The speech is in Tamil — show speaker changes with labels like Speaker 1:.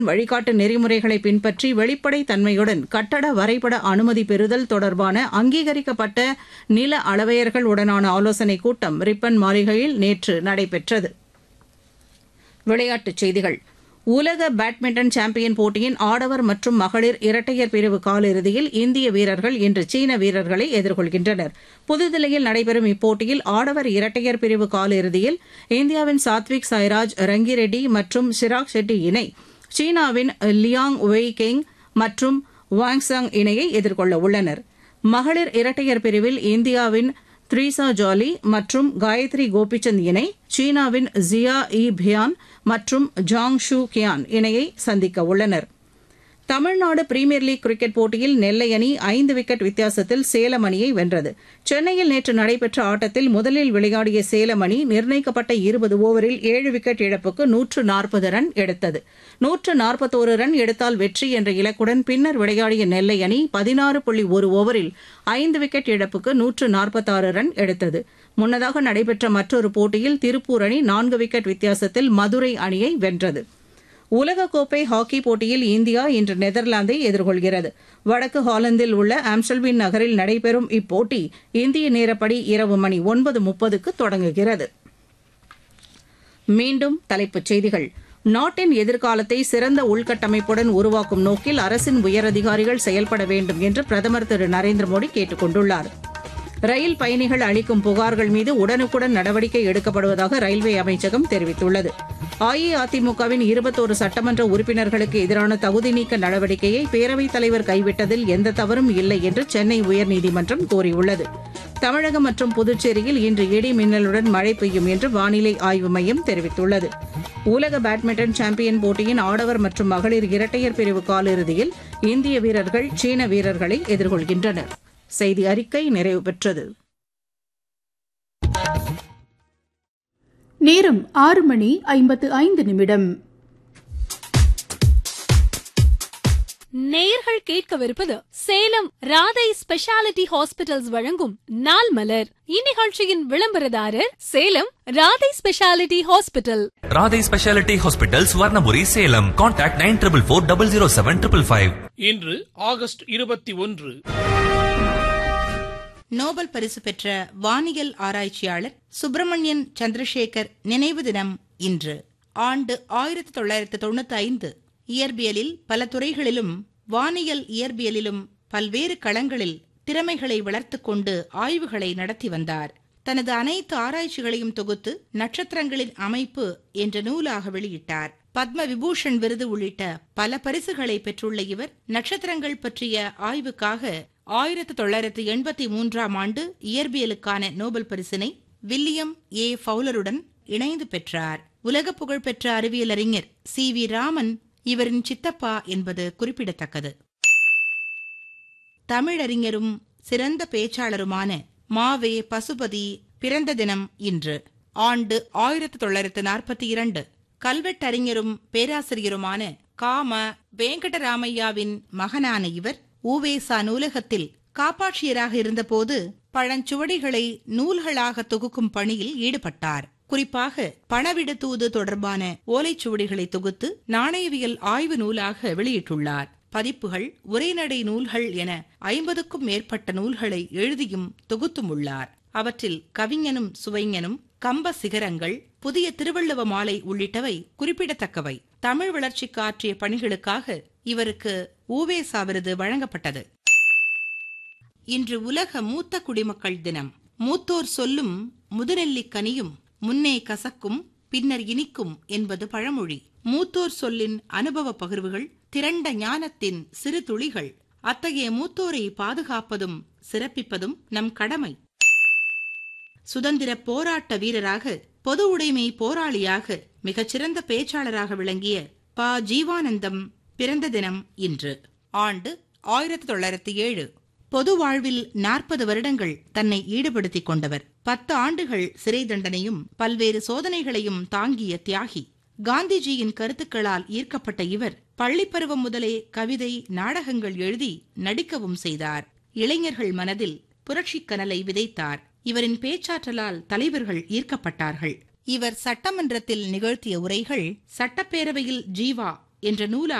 Speaker 1: வழிகாட்டு நெறிமுறைகளை பின்பற்றி வெளிப்படை தன்மையுடன் கட்டட வரைபட அனுமதி பெறுதல் தொடர்பான அங்கீகரிக்கப்பட்ட நில அளவையர்களுடனான ஆலோசனைக் கூட்டம் ரிப்பன் மாளிகையில் நேற்று நடைபெற்றது விளையாட்டுச் செய்திகள் உலக பேட்மிண்டன் சாம்பியன் போட்டியின் ஆடவர் மற்றும் மகளிர் இரட்டையர் பிரிவு காலிறுதியில் இந்திய வீரர்கள் இன்று சீன வீரர்களை எதிர்கொள்கின்றனர் புதுதில்லியில் நடைபெறும் இப்போட்டியில் ஆடவர் இரட்டையர் பிரிவு காலிறுதியில் இந்தியாவின் சாத்விக் சாய்ராஜ் ரங்கிரெட்டி மற்றும் சிராக் ஷெட்டி இணை சீனாவின் லியாங் வெய் கெங் மற்றும் வாங்சாங் இணையை எதிர்கொள்ள உள்ளனர் மகளிர் இரட்டையர் பிரிவில் இந்தியாவின் த்ரீசா ஜாலி மற்றும் காயத்ரி கோபிச்சந்த் இணை சீனாவின் ஜியா இ பியான் மற்றும் ஜாங் ஷூ கியான் இணையை சந்திக்க உள்ளனர் தமிழ்நாடு பிரீமியர் லீக் கிரிக்கெட் போட்டியில் நெல்லை அணி ஐந்து விக்கெட் வித்தியாசத்தில் சேலம் அணியை வென்றது சென்னையில் நேற்று நடைபெற்ற ஆட்டத்தில் முதலில் விளையாடிய சேலம் அணி நிர்ணயிக்கப்பட்ட இருபது ஓவரில் ஏழு விக்கெட் இழப்புக்கு நூற்று நாற்பது ரன் எடுத்தது நூற்று நாற்பத்தோரு ரன் எடுத்தால் வெற்றி என்ற இலக்குடன் பின்னர் விளையாடிய நெல்லை அணி பதினாறு புள்ளி ஒரு ஓவரில் ஐந்து விக்கெட் இழப்புக்கு நூற்று நாற்பத்தாறு ரன் எடுத்தது முன்னதாக நடைபெற்ற மற்றொரு போட்டியில் திருப்பூர் அணி நான்கு விக்கெட் வித்தியாசத்தில் மதுரை அணியை வென்றது உலகக்கோப்பை ஹாக்கி போட்டியில் இந்தியா இன்று நெதர்லாந்தை எதிர்கொள்கிறது வடக்கு ஹாலந்தில் உள்ள ஆம்ஸ்டல்வின் நகரில் நடைபெறும் இப்போட்டி இந்திய நேரப்படி இரவு மணி ஒன்பது முப்பதுக்கு தொடங்குகிறது மீண்டும் தலைப்புச் செய்திகள் நாட்டின் எதிர்காலத்தை சிறந்த உள்கட்டமைப்புடன் உருவாக்கும் நோக்கில் அரசின் உயரதிகாரிகள் செயல்பட வேண்டும் என்று பிரதமர் திரு நரேந்திர மோடி கேட்டுக் கொண்டுள்ளார் ரயில் பயணிகள் அளிக்கும் புகார்கள் மீது உடனுக்குடன் நடவடிக்கை எடுக்கப்படுவதாக ரயில்வே அமைச்சகம் தெரிவித்துள்ளது அஇஅதிமுகவின் இருபத்தோரு சட்டமன்ற உறுப்பினர்களுக்கு எதிரான தகுதி நீக்க நடவடிக்கையை பேரவைத் தலைவர் கைவிட்டதில் எந்த தவறும் இல்லை என்று சென்னை உயர்நீதிமன்றம் கூறியுள்ளது தமிழகம் மற்றும் புதுச்சேரியில் இன்று இடி மின்னலுடன் மழை பெய்யும் என்று வானிலை ஆய்வு மையம் தெரிவித்துள்ளது உலக பேட்மிண்டன் சாம்பியன் போட்டியின் ஆடவர் மற்றும் மகளிர் இரட்டையர் பிரிவு காலிறுதியில் இந்திய வீரர்கள் சீன வீரர்களை எதிர்கொள்கின்றனர் செய்தி அறிக்கை நிறைவு பெற்றது
Speaker 2: நேரம் ஆறு மணி ஐம்பத்து ஐந்து நிமிடம்
Speaker 3: நேயர்கள் கேட்கவிருப்பது சேலம் ராதை ஸ்பெஷாலிட்டி ஹாஸ்பிட்டல்ஸ் வழங்கும் நாள் மலர் இந்நிகழ்ச்சியின் விளம்பரதாரர் Salem Radhai speciality hospital
Speaker 4: Radhai speciality hospital Swarnapuri Salem contact nine triple four double zero seven triple five
Speaker 5: இன்று ஆகஸ்ட் இருபத்தி ஒன்று
Speaker 6: நோபல் பரிசு பெற்ற வானியல் ஆராய்ச்சியாளர் சுப்பிரமணியன் சந்திரசேகர் நினைவு தினம் இன்று ஆண்டு ஆயிரத்தி தொள்ளாயிரத்து தொண்ணூத்தி ஐந்து இயற்பியலில் பல துறைகளிலும் வானியல் இயற்பியலிலும் பல்வேறு களங்களில் திறமைகளை வளர்த்துக் கொண்டு ஆய்வுகளை நடத்தி வந்தார் தனது அனைத்து ஆராய்ச்சிகளையும் தொகுத்து நட்சத்திரங்களின் அமைப்பு என்ற நூலாக வெளியிட்டார் பத்ம விபூஷன் விருது உள்ளிட்ட பல பரிசுகளை பெற்றுள்ள இவர் நட்சத்திரங்கள் பற்றிய ஆய்வுக்காக ஆயிரத்தி தொள்ளாயிரத்தி எண்பத்தி மூன்றாம் ஆண்டு இயற்பியலுக்கான நோபல் பரிசினை வில்லியம் ஏ ஃபவுலருடன் இணைந்து பெற்றார் உலக புகழ்பெற்ற அறிவியலறிஞர் சி வி ராமன் இவரின் சித்தப்பா என்பது குறிப்பிடத்தக்கது தமிழறிஞரும் சிறந்த பேச்சாளருமான மாவே பசுபதி பிறந்த தினம் இன்று ஆண்டு ஆயிரத்தி தொள்ளாயிரத்து நாற்பத்தி இரண்டு கல்வெட்டறிஞரும் பேராசிரியருமான காம வெங்கடராமையாவின் மகனான இவர் ஊவேசா நூலகத்தில் காப்பாட்சியராக இருந்தபோது பழஞ்சுவடிகளை நூல்களாக தொகுக்கும் பணியில் ஈடுபட்டார் குறிப்பாக பணவிட தூது தொடர்பான ஓலைச்சுவடிகளை தொகுத்து நாணயவியல் ஆய்வு நூலாக வெளியிட்டுள்ளார் பதிப்புகள் உரைநடை நூல்கள் என ஐம்பதுக்கும் மேற்பட்ட நூல்களை எழுதியும் தொகுத்தும் உள்ளார் அவற்றில் கவிஞனும் சுவைஞனும் கம்ப சிகரங்கள் புதிய திருவள்ளுவ மாலை உள்ளிட்டவை குறிப்பிடத்தக்கவை தமிழ் வளர்ச்சிக்கு ஆற்றிய பணிகளுக்காக இவருக்கு ஊவேசா விருது வழங்கப்பட்டது இன்று உலக மூத்த குடிமக்கள் தினம் மூத்தோர் சொல்லும் முதுநெல்லிக் கனியும் முன்னே கசக்கும் பின்னர் இனிக்கும் என்பது பழமொழி மூத்தோர் சொல்லின் அனுபவ பகிர்வுகள் திரண்ட ஞானத்தின் சிறு துளிகள் அத்தகைய மூத்தோரை பாதுகாப்பதும் சிறப்பிப்பதும் நம் கடமை சுதந்திர போராட்ட வீரராக பொது உடைமை போராளியாக மிகச்சிறந்த பேச்சாளராக விளங்கிய ப ஜீவானந்தம் பிறந்த தினம் இன்று ஆண்டு ஆயிரத்தி தொள்ளாயிரத்தி ஏழு பொது வாழ்வில் நாற்பது வருடங்கள் தன்னை ஈடுபடுத்திக் கொண்டவர் பத்து ஆண்டுகள் சிறை தண்டனையும் பல்வேறு சோதனைகளையும் தாங்கிய தியாகி காந்திஜியின் கருத்துக்களால் ஈர்க்கப்பட்ட இவர் பள்ளிப்பருவம் முதலே கவிதை நாடகங்கள் எழுதி நடிக்கவும் செய்தார் இளைஞர்கள் மனதில் புரட்சிக் கனலை விதைத்தார் இவரின் பேச்சாற்றலால் தலைவர்கள் ஈர்க்கப்பட்டார்கள் இவர் சட்டமன்றத்தில் நிகழ்த்திய உரைகள் சட்டப்பேரவையில் ஜீவா என்ற நூல்